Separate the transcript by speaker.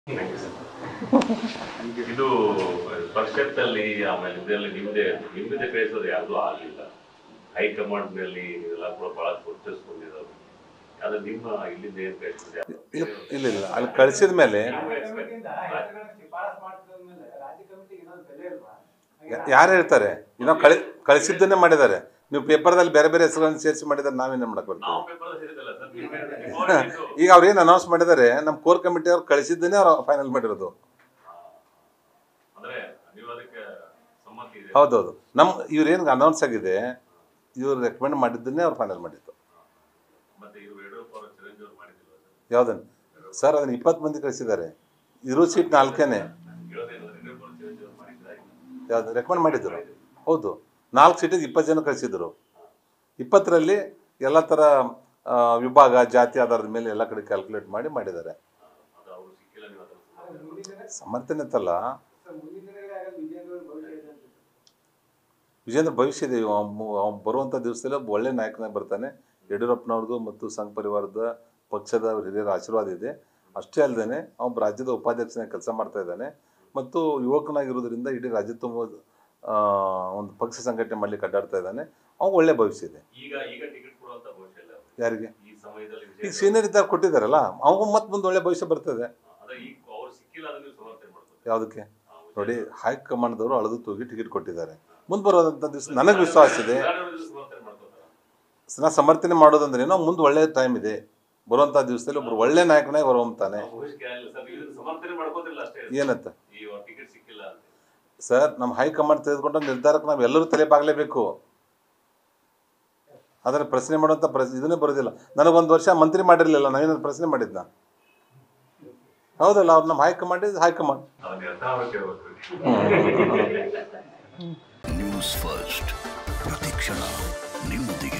Speaker 1: ಇದು ಪರಿಷತ್ತಲ್ಲಿ ಆಮೇಲೆ ಇದರಲ್ಲಿ ನಿಮ್ದೆ ನಿಮ್ಮದೇ ಕಳಿಸೋದು ಯಾವುದು ಆಗಲಿಲ್ಲ ಹೈಕಮಾಂಡ್ ನಲ್ಲಿ ಇದೆಲ್ಲ ಕೂಡ ಬಹಳ ಗುರುತಿಸ್ಕೊಂಡಿರೋದು ಅದು ನಿಮ್ಮ ಇಲ್ಲಿಂದ ಏನ್ ಕಳಿಸಿದ್ರೆ
Speaker 2: ಇಲ್ಲ ಇಲ್ಲ ಇಲ್ಲ ಅಲ್ಲಿ ಕಳಿಸಿದ ಮೇಲೆ ಯಾರು ಹೇಳ್ತಾರೆ ಇನ್ನೂ ಕಳಿ ಕಳಿಸಿದ್ದನ್ನೇ ಮಾಡಿದ್ದಾರೆ ನೀವು ಪೇಪರ್ದಲ್ಲಿ ಬೇರೆ ಬೇರೆ ಹೆಸರುಗಳನ್ನು ಸೇರಿಸಿ ಮಾಡಿದ್ದಾರೆ ನಾವೇನು ಮಾಡಕ್ ಬರ್ತೇವೆ
Speaker 1: ನಾವು ಪೇಪರ್ ಸೇರಿದಲ್ಲ ಸರ್ ನೀವು
Speaker 2: ಈಗ ಅವ್ರು ಏನು ಅನೌನ್ಸ್ ಮಾಡಿದ್ದಾರೆ ನಮ್ಮ ಕೋರ್ ಕಮಿಟಿ ಅವ್ರು ಕಳಿಸಿದ್ದನ್ನೇ ಅವ್ರು ಫೈನಲ್ ಮಾಡಿರೋದು
Speaker 1: ಅಂದ್ರೆ ನೀವು ಅದಕ್ಕೆ ಸಮ್ಮತಿ ಇದೆ
Speaker 2: ಹೌದೌದು ನಮ್ಮ ಇವ್ರು ಏನು ಅನೌನ್ಸ್ ಆಗಿದೆ ಇವ್ರು ರೆಕಮೆಂಡ್ ಮಾಡಿದ್ದನ್ನೇ ಅವ್ರು ಫೈನಲ್ ಮಾಡಿದ್ದು
Speaker 1: ಮತ್ತೆ ಇವರು ಯಡಿಯೂರಪ್ಪ ಅವರು ಚಿರಂಜೀವಿ ಅವರು ಮಾಡಿದಿಲ್ವ ಸರ್
Speaker 2: ಯಾವುದನ್ನು ಸರ್ ಅದನ್ನು ಇಪ್ಪತ್ತು ಮಂದಿ ಕಳಿಸಿದ್ದಾರೆ ಇರೋ ಸೀಟ್ ನಾಲ್ಕೇನೆ
Speaker 1: ಹೇಳೋದೇನಂದ್ರೆ ಯಡಿಯೂರಪ್ಪ ಅವರು ಚಿರಂಜೀವಿ ಅವರು ಮಾಡಿದ್ರಾಯ್ತು
Speaker 2: ಯಾವ್ದು ರೆಕಮೆಂಡ್ ಮಾಡಿದ್ರು ಹೌದು ನಾಲ್ಕು ಸೀಟಿಗೆ ಇಪ್ಪತ್ತು ಜನ ಕಳಿಸಿದ್ರು ಇಪ್ಪತ್ತರಲ್ಲಿ ಎಲ್ಲ ಥರ ಆ, ವಿಭಾಗ ಜಾತಿ ಆಧಾರದ ಮೇಲೆ ಎಲ್ಲ ಕಡೆ ಕ್ಯಾಲ್ಕುಲೇಟ್ ಮಾಡಿ ಮಾಡಿದ್ದಾರೆ
Speaker 1: ಅದು ಅವರು ಸಿಕ್ಕಿಲ್ಲ ನೀವು ಅದನ್ನು
Speaker 2: ಸಮರ್ಥನೆ ಅಂತಲ್ಲ ವಿಜೇಂದ್ರ ಭವಿಷ್ಯ ಇದೆ ಅವ್ನು ಬರುವಂಥ ದಿವಸದಲ್ಲಿ ಒಬ್ಬ ಒಳ್ಳೆ ನಾಯಕನಾಗಿ ಬರ್ತಾನೆ ಯಡಿಯೂರಪ್ಪನವ್ರದ್ದು ಮತ್ತು ಸಂಘ ಪರಿವಾರದ ಪಕ್ಷದ ಹಿರಿಯರ ಆಶೀರ್ವಾದ ಇದೆ ಅಷ್ಟೇ ಅಲ್ಲದೆ ಅವನು ರಾಜ್ಯದ ಉಪಾಧ್ಯಕ್ಷನಾಗಿ ಕೆಲಸ ಮಾಡ್ತಾ ಇದ್ದಾನೆ ಮತ್ತು ಯುವಕನಾಗಿರೋದ್ರಿಂದ ಇಡೀ ರಾಜ್ಯ ತುಂಬ ಆ, ಒಂದು ಪಕ್ಷ ಸಂಘಟನೆ ಮಾಡ್ಲಿಕ್ಕೆ ಅಡ್ಡಾಡ್ತಾ ಇದ್ದಾನೆ ಅವ್ನು ಒಳ್ಳೆ ಭವಿಷ್ಯ ಇದೆ
Speaker 1: ಈಗ ಈಗ ಟಿಕೆಟ್ ಕೊಡುವಂತ ಭವಿಷ್ಯ ಇಲ್ಲ ಅವ್ರಿಗೆ.
Speaker 2: ಯಾರಿಗೆ
Speaker 1: ಈ ಸಮಯದಲ್ಲಿ
Speaker 2: ಈಗ
Speaker 1: ವಿಜಯ
Speaker 2: ಸೀನಿಯರ್ ಇದ್ದಾಗ ಕೊಟ್ಟಿದ್ದಾರಲ್ಲ ಅವ್ನಿಗೂ ಮತ್ತೆ ಮುಂದೆ ಒಳ್ಳೆ ಭವಿಷ್ಯ ಬರ್ತದೆ
Speaker 1: ಅದ ಈಗ ಅವ್ರು ಸಿಕ್ಕಿಲ್ಲ ಅದನ್ನ ನೀವು ಸಮರ್ಥನೆ ಮಾಡ್ತಾರೆ
Speaker 2: ಯಾವುದಕ್ಕೆ ನೋಡಿ ಹೈಕಮಾಂಡ್ದವರು ಅಳೆದು ತೂಗಿ ಟಿಕೆಟ್ ಕೊಟ್ಟಿದ್ದಾರೆ ಮುಂದೆ ಬರೋದಂಥ ದಿವಸ ನನಗೆ ವಿಶ್ವಾಸ ಇದೆ
Speaker 1: ಸಮರ್ಥನೆ ಮಾಡ್ಕೋತಾರ
Speaker 2: ನಾ ಸಮರ್ಥನೆ ಮಾಡೋದಂದ್ರೆ ಏನೋ ಮುಂದೆ ಒಳ್ಳೆ ಟೈಮ್ ಇದೆ ಬರುವಂಥ ದಿವಸದಲ್ಲಿ ಒಬ್ರು ಒಳ್ಳೆ ನಾಯಕನಾಗಿ ಹೊರಹೊಮ್ತಾನೆ
Speaker 1: ಭವಿಷ್ಯ ಇಲ್ಲ ಸರ್ ನೀವು ಇದನ್ನ ಸಮರ್ಥನೆ ಮಾಡ್ಕೋತಿಲ್ಲ ಅಷ್ಟೇ
Speaker 2: ಏನಂತ
Speaker 1: ಈ ಟಿಕೆಟ್ ಸಿಕ್ಕಿಲ್ಲ ಅಂತ
Speaker 2: ಸರ್ ನಮ್ಮ ಹೈಕಮಾಂಡ್ ತೆಗೆದುಕೊಂಡ ನಿರ್ಧಾರಕ್ಕೆ ನಾವು ಎಲ್ಲರೂ ತಲೆ ಬಾಗಲೇಬೇಕು ಆದರೆ ಪ್ರಶ್ನೆ ಮಾಡುವಂಥ ಪ್ರಶ್ನೆ ಇದನ್ನೇ ಬರೋದಿಲ್ಲ ನನಗೊಂದು ವರ್ಷ ಮಂತ್ರಿ ಮಾಡಿರಲಿಲ್ಲ ನಾವೇನಾದ್ರು ಪ್ರಶ್ನೆ ಮಾಡಿದ್ನ ಹೌದಲ್ಲ ಅವ್ರು ನಮ್ಮ ಹೈಕಮಾಂಡ್ ಇಸ್ ಹೈಕಮಾಂಡ್
Speaker 1: ಅದನ್ನ ಯಥಾವಕ್ಕೆ ಹೋಗ್ಬೇಕು
Speaker 3: ನ್ಯೂಸ್ ಫಸ್ಟ್ ಪ್ರತಿಕ್ಷಣ ನಿಮ್ಮೊಂದಿಗೆ